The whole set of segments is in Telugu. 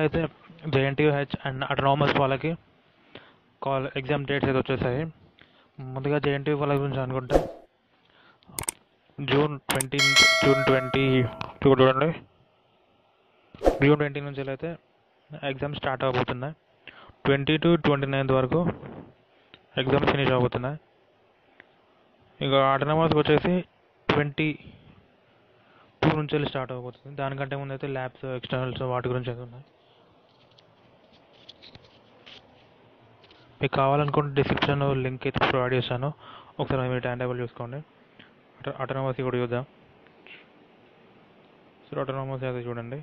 అయితే జేఎన్టీహెచ్ అండ్ అటనామస్ వాళ్ళకి కాల్ ఎగ్జామ్ డేట్స్ అయితే వచ్చేసాయి ముందుగా జేఎన్టీ వాళ్ళ గురించి అనుకుంటే జూన్ ట్వంటీ జూన్ ట్వంటీ చూడండి జూన్ ట్వంటీ నుంచి అయితే ఎగ్జామ్ స్టార్ట్ అవబోతున్నాయి ట్వంటీ టు ట్వంటీ నైన్త్ వరకు ఎగ్జామ్ ఫినిష్ అవబోతున్నాయి ఇక ఆటోనమస్కి వచ్చేసి ట్వంటీ టూ నుంచి వెళ్ళి స్టార్ట్ అవబోతుంది దానికంటే ముందు అయితే ల్యాబ్స్ ఎక్స్టర్నల్స్ వాటి గురించి అయితే ఉన్నాయి మీకు కావాలనుకుంటే డిస్క్రిప్షన్ లింక్ అయితే ప్రొవైడ్ చేశాను ఒకసారి మీరు టైం టేబుల్ చూసుకోండి ఆటోనమస్ కూడా చూద్దాం సో ఆటోనమస్ అయితే చూడండి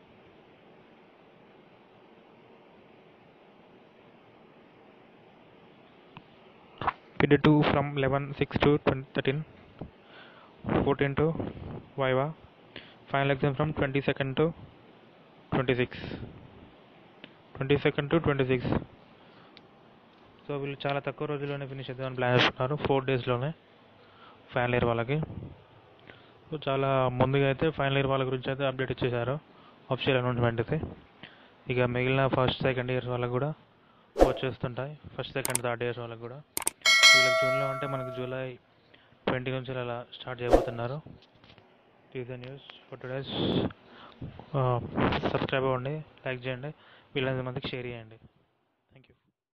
period two from eleven six to twenty thirteen fourteen to viva final exam from twenty second to twenty six twenty second to twenty six so వీళ్ళు చాలా తక్కువ రోజుల్లోనే ఫినిష్ చేద్దామని ప్లాన్ చేస్తున్నారు ఫోర్ డేస్లోనే ఫైనల్ ఇయర్ వాళ్ళకి సో చాలా ముందుగా అయితే ఫైనల్ ఇయర్ వాళ్ళ గురించి అయితే అప్డేట్ ఇచ్చేశారు అఫిషియల్ అనౌన్స్మెంట్ అయితే ఇక మిగిలిన ఫస్ట్ సెకండ్ ఇయర్స్ వాళ్ళకి కూడా వచ్చేస్తుంటాయి ఫస్ట్ సెకండ్ థర్డ్ ఇయర్స్ వాళ్ళకి కూడా వీళ్ళకి జూన్లో అంటే మనకి జూలై ట్వంటీ నుంచి అలా స్టార్ట్ చేయబోతున్నారు TG news for today's subscribe అవ్వండి లైక్ చేయండి వీళ్ళంత మందికి షేర్ చేయండి